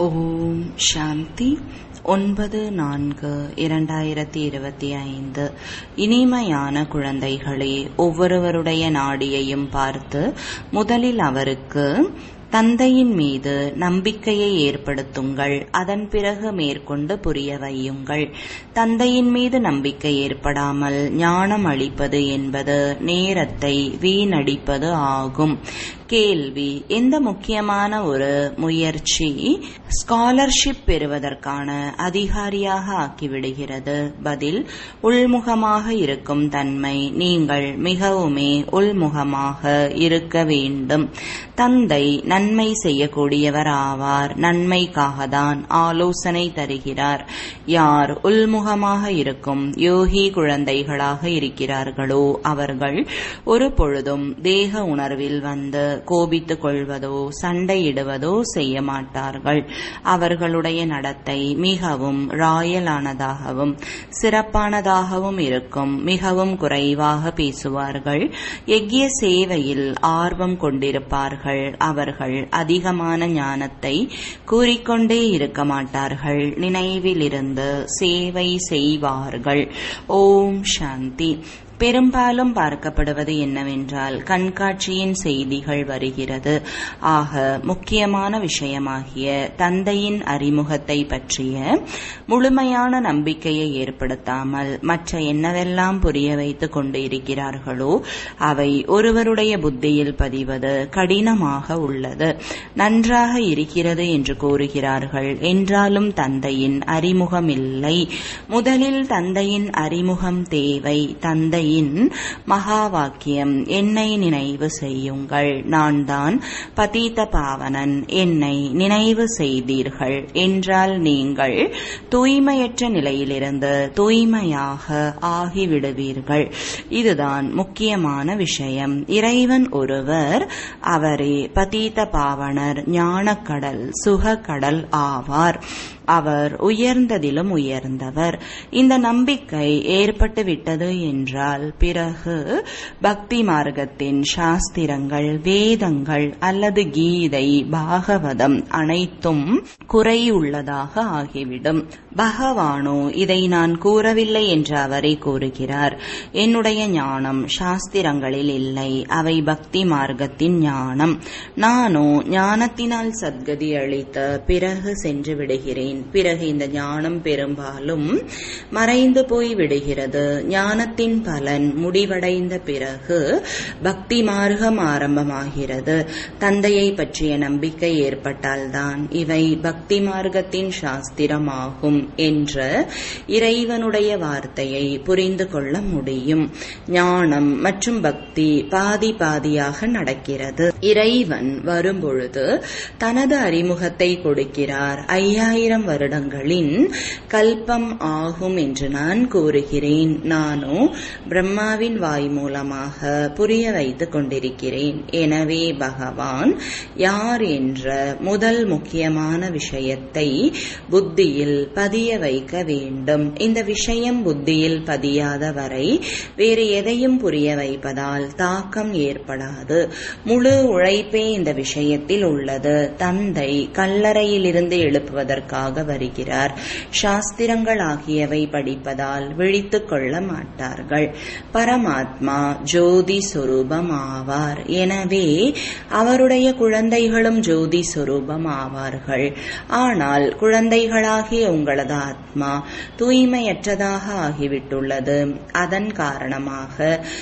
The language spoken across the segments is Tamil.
ஓம் சாந்தி ஒன்பது நான்கு இரண்டாயிரத்தி இருபத்தி ஐந்து இனிமையான குழந்தைகளே ஒவ்வொருவருடைய நாடியையும் பார்த்து முதலில் அவருக்கு தந்தையின் மீது நம்பிக்கையை ஏற்படுத்துங்கள் அதன் பிறகு மேற்கொண்டு புரிய வையுங்கள் தந்தையின் மீது நம்பிக்கை ஏற்படாமல் ஞானம் அளிப்பது என்பது நேரத்தை வீணடிப்பது ஆகும் கேள்வி எந்த முக்கியமான ஒரு முயற்சி ஸ்காலர்ஷிப் பெறுவதற்கான அதிகாரியாக ஆக்கிவிடுகிறது பதில் உள்முகமாக இருக்கும் தன்மை நீங்கள் மிகவுமே உள்முகமாக இருக்க வேண்டும் தந்தை நன்மை செய்யக்கூடியவர் ஆவார் நன்மைக்காக தான் ஆலோசனை தருகிறார் யார் உள்முகமாக இருக்கும் யோகி குழந்தைகளாக இருக்கிறார்களோ அவர்கள் ஒரு பொழுதும் தேக உணர்வில் வந்து கோபித்துக் கொள்வதோ சண்டையிடுவதோ செய்ய மாட்டார்கள் அவர்களுடைய நடத்தை மிகவும் ராயலானதாகவும் சிறப்பானதாகவும் இருக்கும் மிகவும் குறைவாக பேசுவார்கள் எக்கிய சேவையில் ஆர்வம் கொண்டிருப்பார்கள் அவர்கள் அதிகமான ஞானத்தை கூறிக்கொண்டே இருக்க மாட்டார்கள் நினைவிலிருந்து சேவை செய்வார்கள் ஓம் சாந்தி பெரும்பாலும் பார்க்கப்படுவது என்னவென்றால் கண்காட்சியின் செய்திகள் வருகிறது ஆக முக்கியமான விஷயமாகிய தந்தையின் அறிமுகத்தை பற்றிய முழுமையான நம்பிக்கையை ஏற்படுத்தாமல் மற்ற என்னவெல்லாம் புரிய வைத்துக் கொண்டு இருக்கிறார்களோ அவை ஒருவருடைய புத்தியில் பதிவது கடினமாக உள்ளது நன்றாக இருக்கிறது என்று கூறுகிறார்கள் என்றாலும் தந்தையின் அறிமுகம் இல்லை முதலில் தந்தையின் அறிமுகம் தேவை தந்தை கீதையின் மகா வாக்கியம் என்னை நினைவு செய்யுங்கள் நான் தான் பதீத பாவனன் என்னை நினைவு செய்தீர்கள் என்றால் நீங்கள் தூய்மையற்ற நிலையிலிருந்து தூய்மையாக ஆகிவிடுவீர்கள் இதுதான் முக்கியமான விஷயம் இறைவன் ஒருவர் அவரே பதீத பாவனர் ஞானக்கடல் சுகக்கடல் ஆவார் அவர் உயர்ந்ததிலும் உயர்ந்தவர் இந்த நம்பிக்கை ஏற்பட்டு விட்டது என்றால் பிறகு பக்தி மார்க்கத்தின் சாஸ்திரங்கள் வேதங்கள் அல்லது கீதை பாகவதம் அனைத்தும் குறையுள்ளதாக ஆகிவிடும் பகவானோ இதை நான் கூறவில்லை என்று அவரே கூறுகிறார் என்னுடைய ஞானம் சாஸ்திரங்களில் இல்லை அவை பக்தி மார்க்கத்தின் ஞானம் நானோ ஞானத்தினால் சத்கதி அளித்த பிறகு சென்று விடுகிறேன் பிறகு இந்த ஞானம் பெரும்பாலும் மறைந்து போய் விடுகிறது ஞானத்தின் பலன் முடிவடைந்த பிறகு பக்தி மார்க்கம் ஆரம்பமாகிறது தந்தையை பற்றிய நம்பிக்கை ஏற்பட்டால்தான் இவை பக்தி மார்க்கத்தின் சாஸ்திரமாகும் என்ற இறைவனுடைய வார்த்தையை புரிந்து கொள்ள முடியும் ஞானம் மற்றும் பக்தி பாதி பாதியாக நடக்கிறது இறைவன் வரும்பொழுது தனது அறிமுகத்தை கொடுக்கிறார் ஐயாயிரம் வருடங்களின் கல்பம் ஆகும் என்று நான் கூறுகிறேன் நானோ பிரம்மாவின் வாய் மூலமாக புரிய வைத்துக் கொண்டிருக்கிறேன் எனவே பகவான் யார் என்ற முதல் முக்கியமான விஷயத்தை புத்தியில் பதிய வைக்க வேண்டும் இந்த விஷயம் புத்தியில் பதியாத வரை வேறு எதையும் புரிய வைப்பதால் தாக்கம் ஏற்படாது முழு உழைப்பே இந்த விஷயத்தில் உள்ளது தந்தை கல்லறையிலிருந்து எழுப்புவதற்காக வருகிறார் சாஸ்திரங்கள் ஆகியவை படிப்பதால் விழித்துக் கொள்ள மாட்டார்கள் பரமாத்மா ஜோதி சொரூபம் ஆவார் எனவே அவருடைய குழந்தைகளும் ஜோதி சொரூபம் ஆவார்கள் ஆனால் குழந்தைகளாகிய உங்களது ஆத்மா தூய்மையற்றதாக ஆகிவிட்டுள்ளது அதன் காரணமாக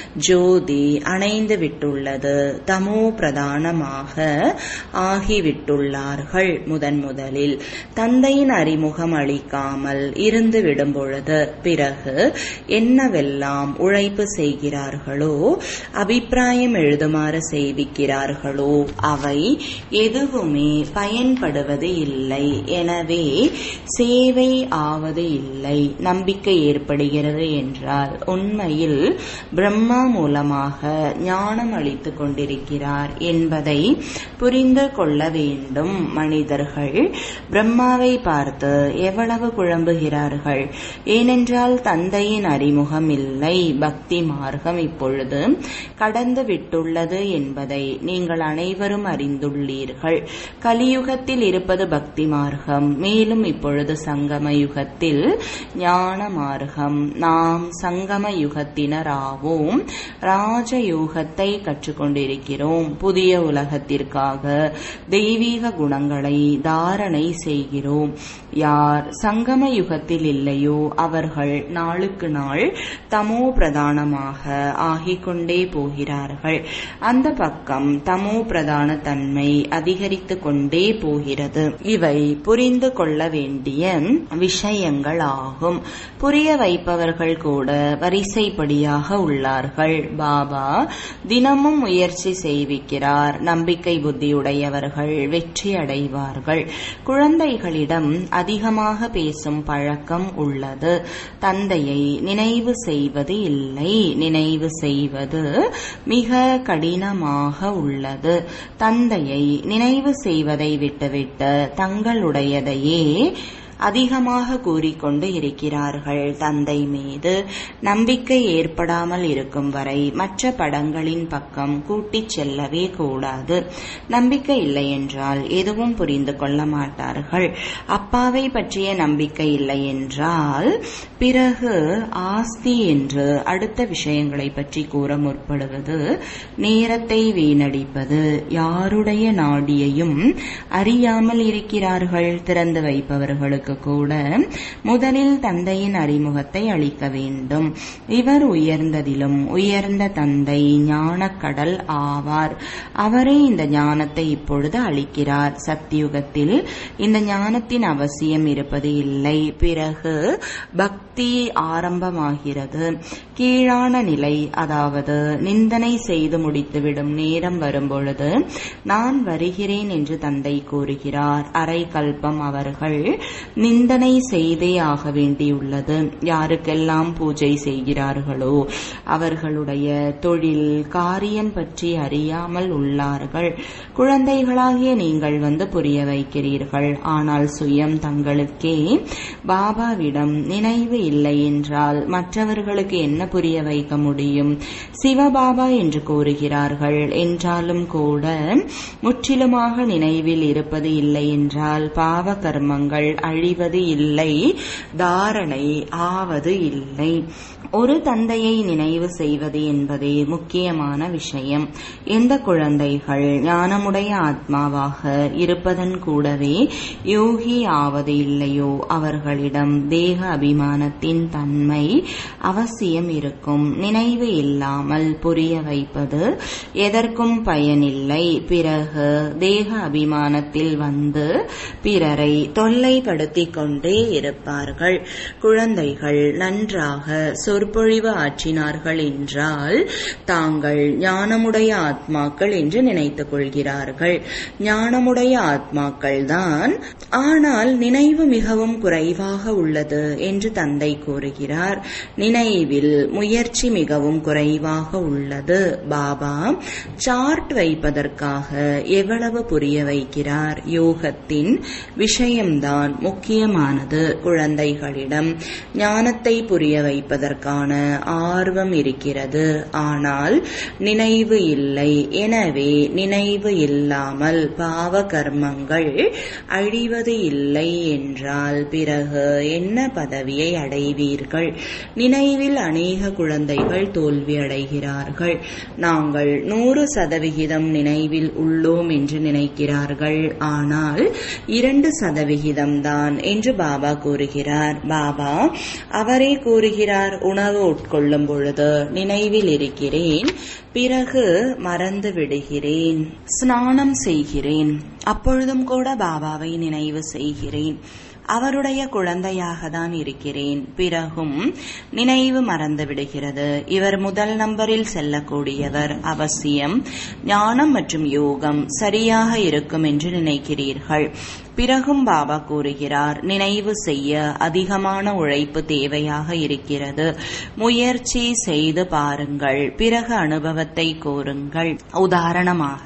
ஜோதி அணைந்து விட்டுள்ளது தமோ பிரதானமாக ஆகிவிட்டுள்ளார்கள் முதன் முதலில் தந்தையின் அறிமுகம் அளிக்காமல் இருந்து விடும் பொழுது பிறகு என்னவெல்லாம் உழைப்பு செய்கிறார்களோ அபிப்பிராயம் எழுதுமாறு செய்விக்கிறார்களோ அவை எதுவுமே பயன்படுவது இல்லை எனவே சேவை ஆவது இல்லை நம்பிக்கை ஏற்படுகிறது என்றால் உண்மையில் பிரம்மா மூலமாக ஞானம் அளித்துக் கொண்டிருக்கிறார் என்பதை புரிந்து கொள்ள வேண்டும் மனிதர்கள் பிரம்மாவை பார்த்து எவ்வளவு குழம்புகிறார்கள் ஏனென்றால் தந்தையின் அறிமுகம் இல்லை பக்தி மார்க்கம் இப்பொழுது கடந்து விட்டுள்ளது என்பதை நீங்கள் அனைவரும் அறிந்துள்ளீர்கள் கலியுகத்தில் இருப்பது பக்தி மார்க்கம் மேலும் இப்பொழுது சங்கம யுகத்தில் ஞான மார்க்கம் நாம் சங்கம யுகத்தினராவோம் ராஜயோகத்தை கற்றுக்கொண்டிருக்கிறோம் புதிய உலகத்திற்காக தெய்வீக குணங்களை தாரணை செய்கிறோம் யார் சங்கம யுகத்தில் இல்லையோ அவர்கள் நாளுக்கு நாள் தமோ பிரதானமாக ஆகிக் கொண்டே போகிறார்கள் அந்த பக்கம் தமோ பிரதான தன்மை அதிகரித்து கொண்டே போகிறது இவை புரிந்து கொள்ள வேண்டிய விஷயங்கள் ஆகும் புரிய வைப்பவர்கள் கூட வரிசைப்படியாக உள்ளார்கள் பாபா தினமும் முயற்சி செய்விக்கிறார் நம்பிக்கை புத்தியுடையவர்கள் வெற்றி அடைவார்கள் குழந்தைகளிடம் அதிகமாக பேசும் பழக்கம் உள்ளது தந்தையை நினைவு செய்வது இல்லை நினைவு செய்வது மிக கடினமாக உள்ளது தந்தையை நினைவு செய்வதை விட்டுவிட்டு தங்களுடையதையே அதிகமாக கூறிக்கொண்டு இருக்கிறார்கள் தந்தை மீது நம்பிக்கை ஏற்படாமல் இருக்கும் வரை மற்ற படங்களின் பக்கம் கூட்டிச் செல்லவே கூடாது நம்பிக்கை இல்லை என்றால் எதுவும் புரிந்து கொள்ள மாட்டார்கள் அப்பாவை பற்றிய நம்பிக்கை இல்லை என்றால் பிறகு ஆஸ்தி என்று அடுத்த விஷயங்களை பற்றி கூற முற்படுவது நேரத்தை வீணடிப்பது யாருடைய நாடியையும் அறியாமல் இருக்கிறார்கள் திறந்து வைப்பவர்களுக்கு கூட முதலில் தந்தையின் அறிமுகத்தை அளிக்க வேண்டும் இவர் உயர்ந்ததிலும் உயர்ந்த தந்தை ஞானக்கடல் ஆவார் அவரே இந்த ஞானத்தை இப்பொழுது அளிக்கிறார் சத்தியுகத்தில் இந்த ஞானத்தின் அவசியம் இருப்பது இல்லை பிறகு பக்தி ஆரம்பமாகிறது கீழான நிலை அதாவது நிந்தனை செய்து முடித்துவிடும் நேரம் வரும்பொழுது நான் வருகிறேன் என்று தந்தை கூறுகிறார் அரை கல்பம் அவர்கள் நிந்தனை செய்தே ஆக வேண்டியுள்ளது யாருக்கெல்லாம் பூஜை செய்கிறார்களோ அவர்களுடைய தொழில் காரியம் பற்றி அறியாமல் உள்ளார்கள் குழந்தைகளாகிய நீங்கள் வந்து புரிய வைக்கிறீர்கள் ஆனால் சுயம் தங்களுக்கே பாபாவிடம் நினைவு இல்லை என்றால் மற்றவர்களுக்கு என்ன புரிய வைக்க முடியும் சிவபாபா என்று கூறுகிறார்கள் என்றாலும் கூட முற்றிலுமாக நினைவில் இருப்பது இல்லை என்றால் பாவ கர்மங்கள் அழிவது இல்லை தாரணை ஆவது இல்லை ஒரு தந்தையை நினைவு செய்வது என்பதே முக்கியமான விஷயம் எந்த குழந்தைகள் ஞானமுடைய ஆத்மாவாக இருப்பதன் கூடவே யோகி ஆவது இல்லையோ அவர்களிடம் தேக அபிமானத்தின் தன்மை அவசியம் இருக்கும் நினைவு இல்லாமல் புரிய வைப்பது எதற்கும் பயனில்லை பிறகு தேக அபிமானத்தில் வந்து பிறரை தொல்லைப்படுத்திக் கொண்டே இருப்பார்கள் குழந்தைகள் நன்றாக சொற்பொழிவு ஆற்றினார்கள் என்றால் தாங்கள் ஞானமுடைய ஆத்மாக்கள் என்று நினைத்துக் கொள்கிறார்கள் ஞானமுடைய ஆத்மாக்கள் தான் ஆனால் நினைவு மிகவும் குறைவாக உள்ளது என்று தந்தை கூறுகிறார் நினைவில் முயற்சி மிகவும் குறைவாக உள்ளது பாபா சார்ட் வைப்பதற்காக எவ்வளவு புரிய வைக்கிறார் யோகத்தின் விஷயம்தான் முக்கியமானது குழந்தைகளிடம் ஞானத்தை புரிய வைப்பதற்கான ஆர்வம் இருக்கிறது ஆனால் நினைவு இல்லை எனவே நினைவு இல்லாமல் பாவ கர்மங்கள் அழிவது இல்லை என்றால் பிறகு என்ன பதவியை அடைவீர்கள் நினைவில் அநேக குழந்தைகள் தோல்வி அடைகிறார்கள் நாங்கள் நூறு சதவிகிதம் நினைவில் உள்ளோம் என்று நினைக்கிறார்கள் ஆனால் இரண்டு சதவிகிதம் தான் என்று பாபா கூறுகிறார் பாபா அவரே கூறுகிறார் உணவு உட்கொள்ளும் பொழுது நினைவில் இருக்கிறேன் பிறகு மறந்து விடுகிறேன் ஸ்நானம் செய்கிறேன் அப்பொழுதும் கூட பாபாவை நினைவு செய்கிறேன் அவருடைய குழந்தையாக தான் இருக்கிறேன் பிறகும் நினைவு மறந்து விடுகிறது இவர் முதல் நம்பரில் செல்லக்கூடியவர் அவசியம் ஞானம் மற்றும் யோகம் சரியாக இருக்கும் என்று நினைக்கிறீர்கள் பிறகும் பாபா கூறுகிறார் நினைவு செய்ய அதிகமான உழைப்பு தேவையாக இருக்கிறது முயற்சி செய்து பாருங்கள் பிறகு அனுபவத்தை கூறுங்கள் உதாரணமாக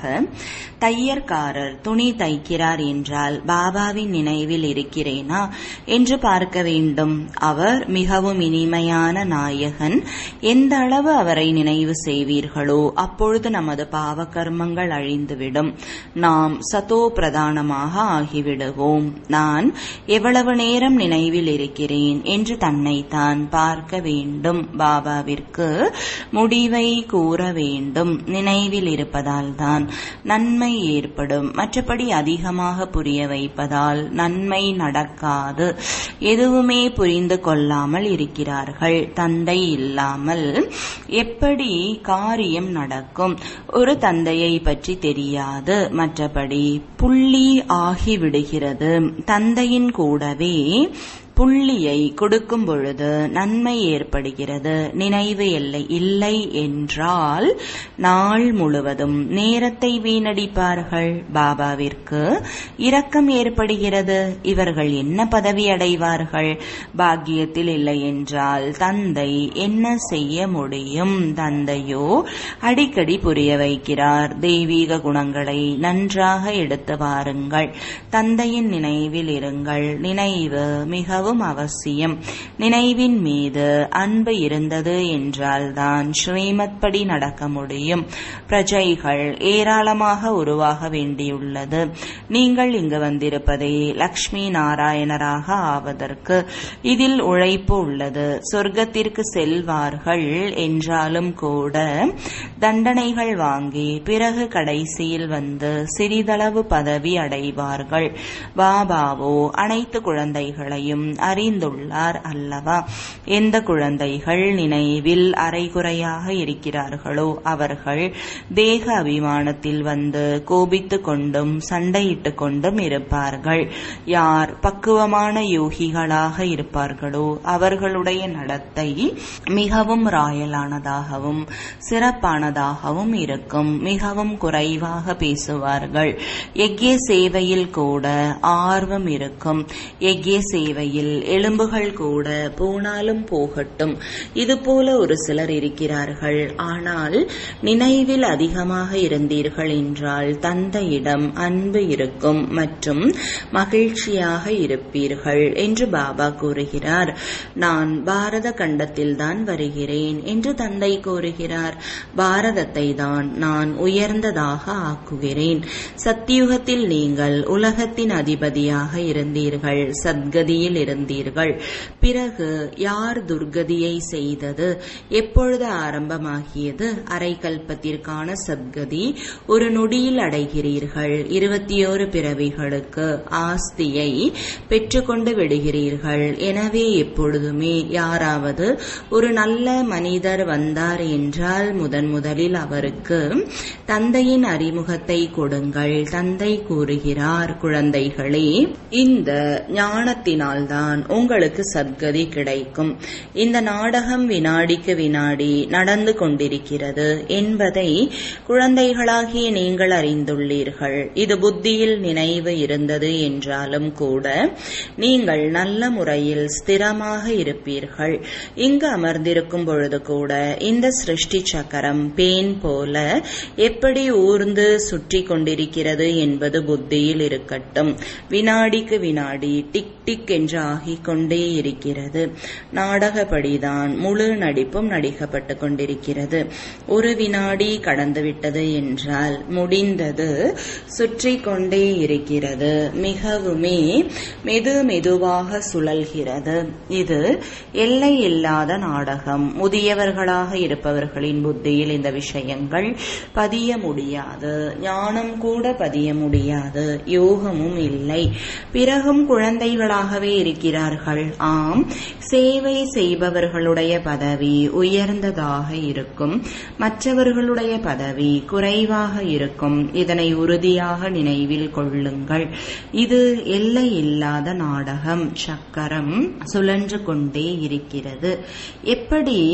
தையற்காரர் துணி தைக்கிறார் என்றால் பாபாவின் நினைவில் இருக்கிறேனா என்று பார்க்க வேண்டும் அவர் மிகவும் இனிமையான நாயகன் எந்த அளவு அவரை நினைவு செய்வீர்களோ அப்பொழுது நமது பாவ கர்மங்கள் அழிந்துவிடும் நாம் சதோ பிரதானமாக ஆகிவிடுவோம் நான் எவ்வளவு நேரம் நினைவில் இருக்கிறேன் என்று தன்னைத்தான் பார்க்க வேண்டும் பாபாவிற்கு முடிவை கூற வேண்டும் நினைவில் இருப்பதால் தான் நன்மை ஏற்படும் மற்றபடி அதிகமாக புரிய வைப்பதால் நன்மை நடக்காது எதுவுமே புரிந்து கொள்ளாமல் இருக்கிறார்கள் தந்தை இல்லாமல் எப்படி காரியம் நடக்கும் ஒரு தந்தையை பற்றி தெரியாது மற்றபடி புள்ளி ஆகிவிடுகிறது தந்தையின் கூடவே புள்ளியை கொடுக்கும் பொழுது நன்மை ஏற்படுகிறது நினைவு எல்லை இல்லை என்றால் நாள் முழுவதும் நேரத்தை வீணடிப்பார்கள் பாபாவிற்கு இரக்கம் ஏற்படுகிறது இவர்கள் என்ன பதவி அடைவார்கள் பாக்கியத்தில் இல்லை என்றால் தந்தை என்ன செய்ய முடியும் தந்தையோ அடிக்கடி புரிய வைக்கிறார் தெய்வீக குணங்களை நன்றாக எடுத்து வாருங்கள் தந்தையின் நினைவில் இருங்கள் நினைவு மிக மிகவும் அவசியம் நினைவின் மீது அன்பு இருந்தது என்றால்தான் ஸ்ரீமத் படி நடக்க முடியும் பிரஜைகள் ஏராளமாக உருவாக வேண்டியுள்ளது நீங்கள் இங்கு வந்திருப்பதே லக்ஷ்மி நாராயணராக ஆவதற்கு இதில் உழைப்பு உள்ளது சொர்க்கத்திற்கு செல்வார்கள் என்றாலும் கூட தண்டனைகள் வாங்கி பிறகு கடைசியில் வந்து சிறிதளவு பதவி அடைவார்கள் பாபாவோ அனைத்து குழந்தைகளையும் அறிந்துள்ளார் அல்லவா எந்த குழந்தைகள் நினைவில் அரைகுறையாக இருக்கிறார்களோ அவர்கள் தேக அபிமானத்தில் வந்து கோபித்துக் கொண்டும் சண்டையிட்டுக் கொண்டும் இருப்பார்கள் யார் பக்குவமான யோகிகளாக இருப்பார்களோ அவர்களுடைய நடத்தை மிகவும் ராயலானதாகவும் சிறப்பானதாகவும் இருக்கும் மிகவும் குறைவாக பேசுவார்கள் எக்கிய சேவையில் கூட ஆர்வம் இருக்கும் எக்கிய சேவையில் எலும்புகள் கூட போனாலும் போகட்டும் இதுபோல ஒரு சிலர் இருக்கிறார்கள் ஆனால் நினைவில் அதிகமாக இருந்தீர்கள் என்றால் தந்தையிடம் அன்பு இருக்கும் மற்றும் மகிழ்ச்சியாக இருப்பீர்கள் என்று பாபா கூறுகிறார் நான் பாரத கண்டத்தில்தான் வருகிறேன் என்று தந்தை கூறுகிறார் பாரதத்தை தான் நான் உயர்ந்ததாக ஆக்குகிறேன் சத்தியுகத்தில் நீங்கள் உலகத்தின் அதிபதியாக இருந்தீர்கள் சத்கதியில் இருந்தீர்கள் பிறகு யார் துர்கதியை செய்தது எப்பொழுது ஆரம்பமாகியது அரைக்கல்பத்திற்கான சத்கதி ஒரு நொடியில் அடைகிறீர்கள் இருபத்தி ஓரு பிறவிகளுக்கு ஆஸ்தியை பெற்றுக்கொண்டு விடுகிறீர்கள் எனவே எப்பொழுதுமே யாராவது ஒரு நல்ல மனிதர் வந்தார் என்றால் முதன் முதலில் அவருக்கு தந்தையின் அறிமுகத்தை கொடுங்கள் தந்தை கூறுகிறார் குழந்தைகளே இந்த ஞானத்தினால்தான் உங்களுக்கு சத்கதி கிடைக்கும் இந்த நாடகம் வினாடிக்கு வினாடி நடந்து கொண்டிருக்கிறது என்பதை குழந்தைகளாகிய நீங்கள் அறிந்துள்ளீர்கள் இது புத்தியில் நினைவு இருந்தது என்றாலும் கூட நீங்கள் நல்ல முறையில் ஸ்திரமாக இருப்பீர்கள் இங்கு அமர்ந்திருக்கும் பொழுது கூட இந்த சிருஷ்டி சக்கரம் பேன் போல எப்படி ஊர்ந்து சுற்றி கொண்டிருக்கிறது என்பது புத்தியில் இருக்கட்டும் வினாடிக்கு வினாடி டிக் டிக் என்று ஆகிக் கொண்டே இருக்கிறது நாடகப்படிதான் முழு நடிப்பும் நடிக்கப்பட்டு கொண்டிருக்கிறது ஒரு வினாடி கடந்துவிட்டது என்றால் முடிந்தது சுற்றி கொண்டே இருக்கிறது மிகவுமே மெது மெதுவாக சுழல்கிறது இது எல்லை இல்லாத நாடகம் முதியவர்களாக இருப்பவர்களின் புத்தியில் இந்த விஷயங்கள் பதிய முடியாது ஞானம் கூட பதிய முடியாது யோகமும் இல்லை பிறகும் குழந்தைகளாகவே இருக்கிறார்கள் ஆம் சேவை செய்பவர்களுடைய பதவி உயர்ந்ததாக இருக்கும் மற்றவர்களுடைய பதவி குறைவாக இருக்கும் இதனை உறுதியாக நினைவில் கொள்ளுங்கள் இது எல்லை இல்லாத நாடகம் சக்கரம் சுழன்று கொண்டே இருக்கிறது எப்படி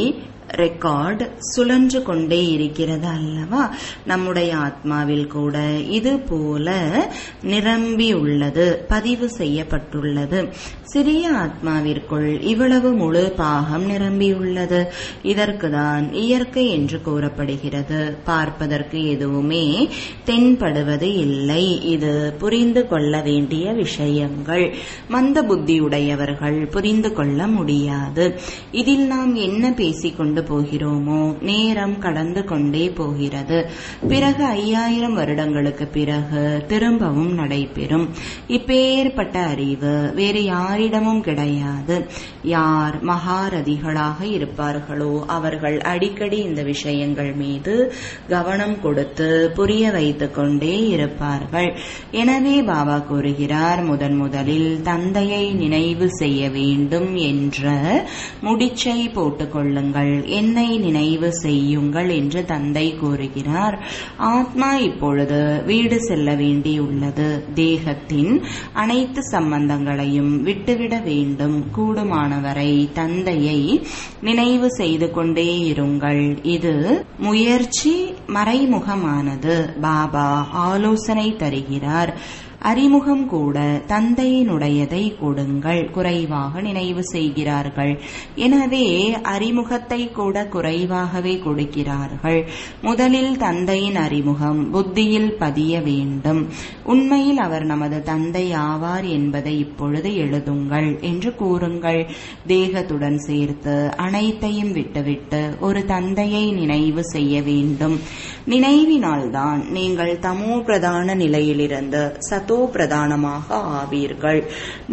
ரெக்கார்ட் சுழன்று கொண்டே இருக்கிறது அல்லவா நம்முடைய ஆத்மாவில் கூட இது போல நிரம்பி உள்ளது பதிவு செய்யப்பட்டுள்ளது சிறிய ஆத்மாவிற்குள் இவ்வளவு முழு பாகம் நிரம்பியுள்ளது இதற்குதான் இயற்கை என்று கூறப்படுகிறது பார்ப்பதற்கு எதுவுமே தென்படுவது இல்லை இது புரிந்து கொள்ள வேண்டிய விஷயங்கள் மந்த புத்தியுடையவர்கள் புரிந்து கொள்ள முடியாது இதில் நாம் என்ன பேசிக் கொண்டு போகிறோமோ நேரம் கடந்து கொண்டே போகிறது பிறகு ஐயாயிரம் வருடங்களுக்கு பிறகு திரும்பவும் நடைபெறும் இப்பேற்பட்ட அறிவு வேறு யாரிடமும் கிடையாது யார் மகாரதிகளாக இருப்பார்களோ அவர்கள் அடிக்கடி இந்த விஷயங்கள் மீது கவனம் கொடுத்து புரிய வைத்துக் கொண்டே இருப்பார்கள் எனவே பாபா கூறுகிறார் முதன் முதலில் தந்தையை நினைவு செய்ய வேண்டும் என்ற முடிச்சை போட்டுக் கொள்ளுங்கள் என்னை நினைவு செய்யுங்கள் என்று தந்தை கூறுகிறார் ஆத்மா இப்பொழுது வீடு செல்ல வேண்டியுள்ளது தேகத்தின் அனைத்து சம்பந்தங்களையும் விட்டுவிட வேண்டும் கூடுமானவரை தந்தையை நினைவு செய்து கொண்டே இருங்கள் இது முயற்சி மறைமுகமானது பாபா ஆலோசனை தருகிறார் அறிமுகம் கூட தந்தையினுடையதை கொடுங்கள் குறைவாக நினைவு செய்கிறார்கள் எனவே அறிமுகத்தை கூட குறைவாகவே கொடுக்கிறார்கள் முதலில் தந்தையின் அறிமுகம் புத்தியில் பதிய வேண்டும் உண்மையில் அவர் நமது தந்தை ஆவார் என்பதை இப்பொழுது எழுதுங்கள் என்று கூறுங்கள் தேகத்துடன் சேர்த்து அனைத்தையும் விட்டுவிட்டு ஒரு தந்தையை நினைவு செய்ய வேண்டும் நினைவினால்தான் நீங்கள் தமோ பிரதான நிலையிலிருந்து சதோ பிரதானமாக ஆவீர்கள்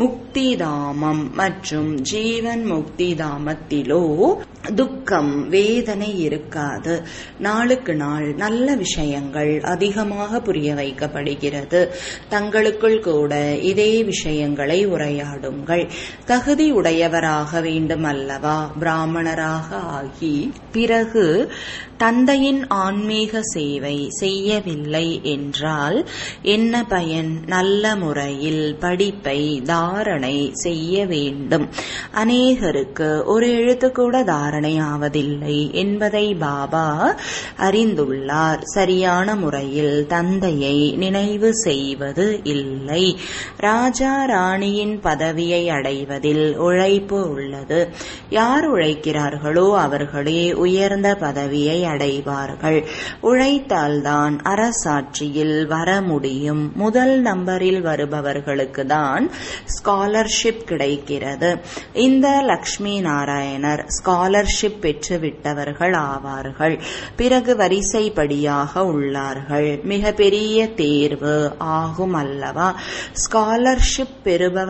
முக்திதாமம் மற்றும் ஜீவன் முக்திதாமத்திலோ துக்கம் வேதனை இருக்காது நாளுக்கு நாள் நல்ல விஷயங்கள் அதிகமாக புரிய வைக்கப்படுகிறது தங்களுக்குள் கூட இதே விஷயங்களை உரையாடுங்கள் தகுதி உடையவராக வேண்டும் அல்லவா பிராமணராக ஆகி பிறகு தந்தையின் ஆன்மீக சேவை செய்யவில்லை என்றால் என்ன பயன் நல்ல முறையில் படிப்பை தாரணை செய்ய வேண்டும் அநேகருக்கு ஒரு எழுத்து கூட தாரணை ஆவதில்லை என்பதை பாபா அறிந்துள்ளார் சரியான முறையில் தந்தையை நினைவு செய்வது இல்லை ராஜா ராணியின் பதவியை அடைவதில் உழைப்பு உள்ளது யார் உழைக்கிறார்களோ அவர்களே உயர்ந்த பதவியை அடைவார்கள் உழைத்தால்தான் அரசாட்சியில் வர முடியும் முதல் நம்பரில் வருபவர்களுக்கு தான் ஸ்காலர்ஷிப் கிடைக்கிறது இந்த லக்ஷ்மி நாராயணர் ஸ்காலர்ஷிப் பெற்று விட்டவர்கள் ஆவார்கள் பிறகு வரிசைப்படியாக உள்ளார்கள் மிக பெரிய தேர்வு ஆகும் அல்லவா ஸ்காலர்ஷிப்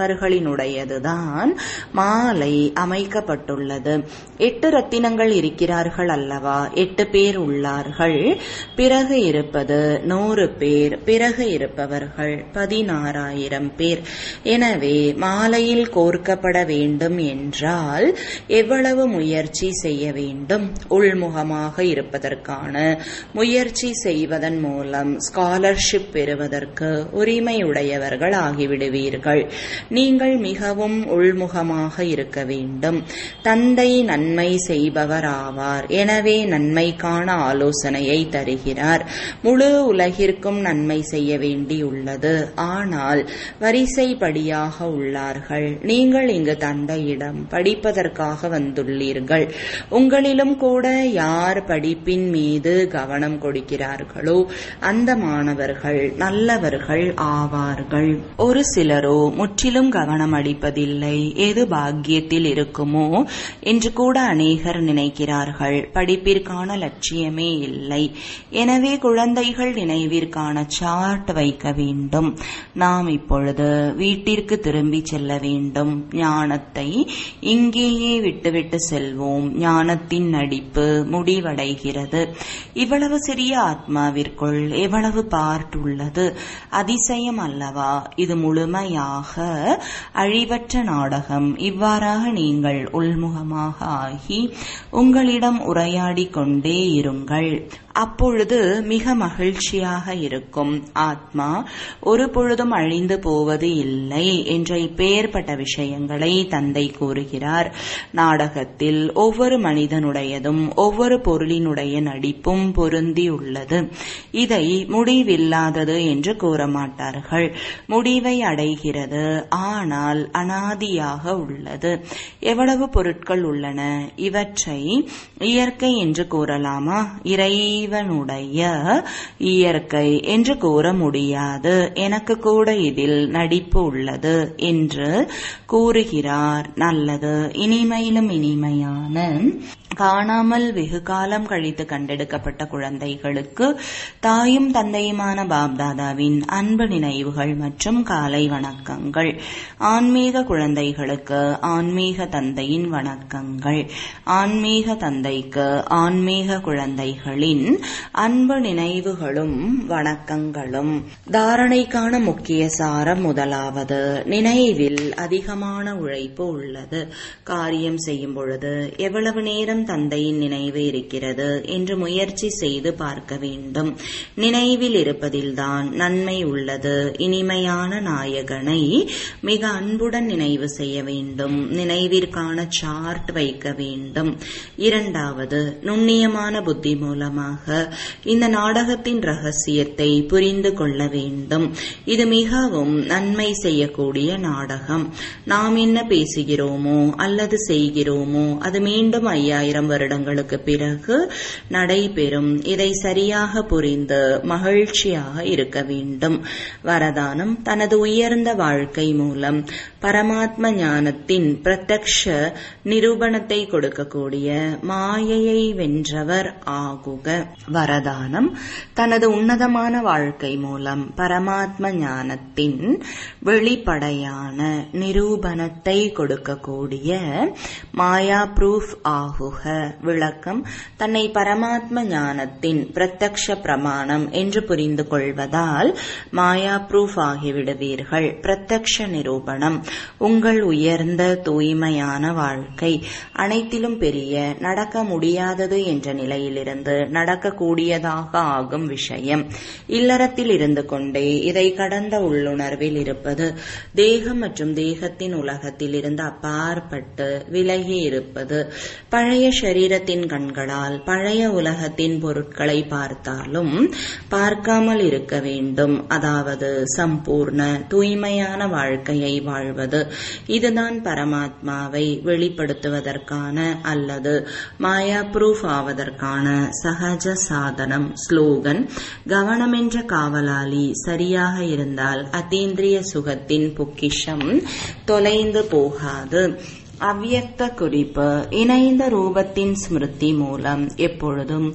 பெறுபவர்களினுடையதுதான் மாலை அமைக்கப்பட்டுள்ளது எட்டு ரத்தினங்கள் இருக்கிறார்கள் அல்லவா எட்டு பேர் உள்ளார்கள் பிறகு இருப்பது நூறு பேர் பிறகு இருப்பவர்கள் பதினாறாயிரம் பேர் எனவே மாலையில் கோர்க்கப்பட வேண்டும் என்றால் எவ்வளவு முயற்சி செய்ய வேண்டும் உள்முகமாக இருப்பதற்கான முயற்சி செய்வதன் மூலம் ஸ்காலர்ஷிப் பெறுவதற்கு உரிமையுடையவர்கள் ஆகிவிடுவீர்கள் நீங்கள் மிகவும் உள்முகமாக இருக்க வேண்டும் தந்தை நன்மை செய்பவர் ஆவார் எனவே நன்மைக்கான ஆலோசனையை தருகிறார் முழு உலகிற்கும் நன்மை செய்ய வேண்டியுள்ளது ஆனால் வரிசைப்படியாக உள்ளார்கள் நீங்கள் இங்கு தந்தையிடம் படிப்பதற்காக வந்துள்ளீர்கள் உங்களிலும் கூட யார் படிப்பின் மீது கவனம் கொடுக்கிறார்களோ அந்த மாணவர்கள் நல்லவர்கள் ஆவார்கள் ஒரு சிலரோ முற்றிலும் கவனம் அளிப்பதில்லை எது பாக்கியத்தில் இருக்குமோ என்று கூட அநேகர் நினைக்கிறார்கள் படிப்பிற்கான லட்சியமே இல்லை எனவே குழந்தைகள் நினைவிற்கான சார்ட் வைக்க வேண்டும் நாம் இப்பொழுது வீட்டிற்கு திரும்பி செல்ல வேண்டும் ஞானத்தை இங்கேயே விட்டுவிட்டு செல்வோம் ஞானத்தின் நடிப்பு முடிவடைகிறது இவ்வளவு சிறிய ஆத்மாவிற்குள் எவ்வளவு பார்ட் உள்ளது அதிசயம் அல்லவா இது முழுமையாக அழிவற்ற நாடகம் இவ்வாறாக நீங்கள் உள்முகமாக ஆகி உங்களிடம் உரையாடிக் கொண்டே இருங்கள் அப்பொழுது மிக மகிழ்ச்சியாக இருக்கும் ஆத்மா ஒரு பொழுதும் அழிந்து போவது இல்லை என்ற இப்பேற்பட்ட விஷயங்களை தந்தை கூறுகிறார் நாடகத்தில் ஒவ்வொரு மனிதனுடையதும் ஒவ்வொரு பொருளினுடைய நடிப்பும் பொருந்தியுள்ளது இதை முடிவில்லாதது என்று கூற மாட்டார்கள் முடிவை அடைகிறது ஆனால் அனாதியாக உள்ளது எவ்வளவு பொருட்கள் உள்ளன இவற்றை இயற்கை என்று கூறலாமா இறைவனுடைய இயற்கை என்று கூற முடியாது எனக்கு கூட இதில் நடிப்பு உள்ளது என்று கூறுகிறார் நல்லது இனிமையிலும் இனிமையான காணாமல் வெகு காலம் கழித்து கண்டெடுக்கப்பட்ட குழந்தைகளுக்கு தாயும் தந்தையுமான பாப்தாதாவின் அன்பு நினைவுகள் மற்றும் காலை வணக்கங்கள் ஆன்மீக குழந்தைகளுக்கு ஆன்மீக தந்தையின் வணக்கங்கள் ஆன்மீக தந்தைக்கு ஆன்மீக குழந்தைகளின் அன்பு நினைவுகளும் வணக்கங்களும் தாரணைக்கான முக்கிய சாரம் முதலாவது நினைவில் அதிகமான உழைப்பு உள்ளது காரியம் செய்யும் பொழுது எவ்வளவு நேரம் தந்தையின் நினைவு இருக்கிறது என்று முயற்சி செய்து பார்க்க வேண்டும் நினைவில் இருப்பதில்தான் நன்மை உள்ளது இனிமையான நாயகனை மிக அன்புடன் நினைவு செய்ய வேண்டும் நினைவிற்கான சார்ட் வைக்க வேண்டும் இரண்டாவது நுண்ணியமான புத்தி மூலமாக இந்த நாடகத்தின் ரகசியத்தை புரிந்து கொள்ள வேண்டும் இது மிகவும் நன்மை செய்யக்கூடிய நாடகம் நாம் என்ன பேசுகிறோமோ அல்லது செய்கிறோமோ அது மீண்டும் ஐயாயிரம் வருடங்களுக்கு பிறகு நடைபெறும் இதை சரியாக புரிந்து மகிழ்ச்சியாக இருக்க வேண்டும் வரதானம் தனது உயர்ந்த வாழ்க்கை மூலம் பரமாத்ம ஞானத்தின் பிரத்யக்ஷ நிரூபணத்தை கொடுக்கக்கூடிய மாயையை வென்றவர் ஆகுக வரதானம் தனது உன்னதமான வாழ்க்கை மூலம் பரமாத்ம ஞானத்தின் வெளிப்படையான நிரூபணத்தை கொடுக்கக்கூடிய மாயா ப்ரூஃப் ஆகுக விளக்கம் தன்னை பரமாத்ம ஞானத்தின் பிரத்யக்ஷ பிரமாணம் என்று புரிந்து கொள்வதால் மாயா ப்ரூஃப் ஆகிவிடுவீர்கள் பிரத்யக்ஷ நிரூபணம் உங்கள் உயர்ந்த தூய்மையான வாழ்க்கை அனைத்திலும் பெரிய நடக்க முடியாதது என்ற நிலையிலிருந்து நடக்கக்கூடியதாக ஆகும் விஷயம் இல்லறத்தில் இருந்து கொண்டே இதை கடந்த உள்ளுணர்வில் இருப்பது தேகம் மற்றும் தேகத்தின் உலகத்தில் இருந்து அப்பாற்பட்டு விலகி இருப்பது பழைய சரீரத்தின் கண்களால் பழைய உலகத்தின் பொருட்களை பார்த்தாலும் பார்க்காமல் இருக்க வேண்டும் அதாவது சம்பூர்ண தூய்மையான வாழ்க்கையை வாழ்வது இதுதான் பரமாத்மாவை வெளிப்படுத்துவதற்கான அல்லது மாயா ப்ரூஃப் ஆவதற்கான சகஜ சாதனம் ஸ்லோகன் கவனமென்ற காவலாளி சரியாக இருந்தால் அத்தீந்திரிய சுகத்தின் பொக்கிஷம் தொலைந்து போகாது அவ்வியக்த குறிப்பு இணைந்த ரூபத்தின் ஸ்மிருதி மூலம் எப்பொழுதும்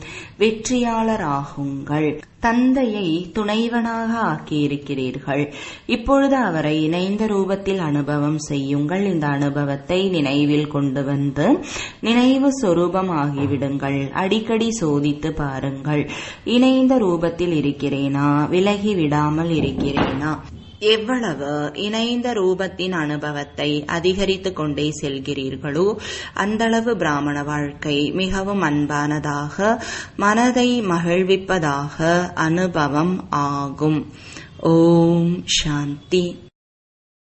வெற்றியாளராகுங்கள் தந்தையை துணைவனாக ஆக்கியிருக்கிறீர்கள் இப்பொழுது அவரை இணைந்த ரூபத்தில் அனுபவம் செய்யுங்கள் இந்த அனுபவத்தை நினைவில் கொண்டு வந்து நினைவு சொரூபம் ஆகிவிடுங்கள் அடிக்கடி சோதித்து பாருங்கள் இணைந்த ரூபத்தில் இருக்கிறேனா விலகி விடாமல் இருக்கிறேனா எவ்வளவு இணைந்த ரூபத்தின் அனுபவத்தை அதிகரித்துக் கொண்டே செல்கிறீர்களோ அந்தளவு பிராமண வாழ்க்கை மிகவும் அன்பானதாக மனதை மகிழ்விப்பதாக அனுபவம் ஆகும் ஓம் சாந்தி